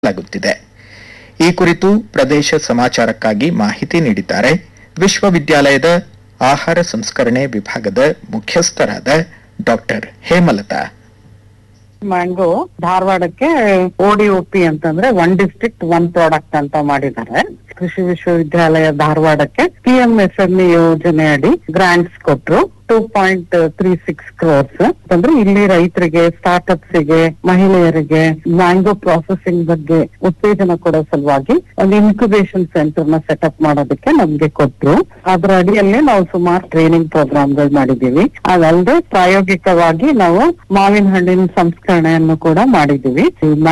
ಲಾಗುತ್ತಿದೆ ಈ ಕುರಿತು ಪ್ರದೇಶ ಸಮಾಚಾರಕ್ಕಾಗಿ ಮಾಹಿತಿ ನೀಡಿದ್ದಾರೆ ವಿಶ್ವವಿದ್ಯಾಲಯದ ಆಹಾರ ಸಂಸ್ಕರಣೆ ವಿಭಾಗದ ಮುಖ್ಯಸ್ಥರಾದ ಡಾಕ್ಟರ್ ಹೇಮಲತಾ ಮ್ಯಾಂಗೋ ಧಾರವಾಡಕ್ಕೆ ಓಡಿಒಪಿ ಅಂತಂದ್ರೆ ಒನ್ ಡಿಸ್ಟ್ರಿಕ್ಟ್ ಒನ್ ಪ್ರಾಡಕ್ಟ್ ಅಂತ ಮಾಡಿದ್ದಾರೆ ಕೃಷಿ ವಿಶ್ವವಿದ್ಯಾಲಯ ಧಾರವಾಡಕ್ಕೆ P M S M E ಯೋಜನೆ ಅಡಿ ಗ್ರಾಂಟ್ಸ್ ಕೊಟ್ರು two point three six crores ಅಂದ್ರೆ ಇಲ್ಲಿ ರೈತರಿಗೆ ಸ್ಟಾರ್ಟ್ಅಪ್ಸ್ ಗೆ ಮಹಿಳೆಯರಿಗೆ ಮ್ಯಾಂಗೋ ಪ್ರಾಸೆಸಿಂಗ್ ಬಗ್ಗೆ ಉತ್ತೇಜನ ಕೊಡೋ ಸಲುವಾಗಿ ಒಂದು ಇನ್ಕ್ಯುಬೇಷನ್ ಸೆಂಟರ್ ನ ಸೆಟಪ್ ಮಾಡೋದಕ್ಕೆ ನಮ್ಗೆ ಕೊಟ್ರು ಅದ್ರ ಅಡಿಯಲ್ಲಿ ನಾವು ಸುಮಾರು ಟ್ರೈನಿಂಗ್ ಪ್ರೋಗ್ರಾಮ್ಗಳು ಮಾಡಿದೀವಿ ಅದಲ್ಲದೆ ಪ್ರಾಯೋಗಿಕವಾಗಿ ನಾವು ಮಾವಿನ ಹಣ್ಣಿನ ಸಂಸ್ಕರಣೆಯನ್ನು ಕೂಡ ಮಾಡಿದೀವಿ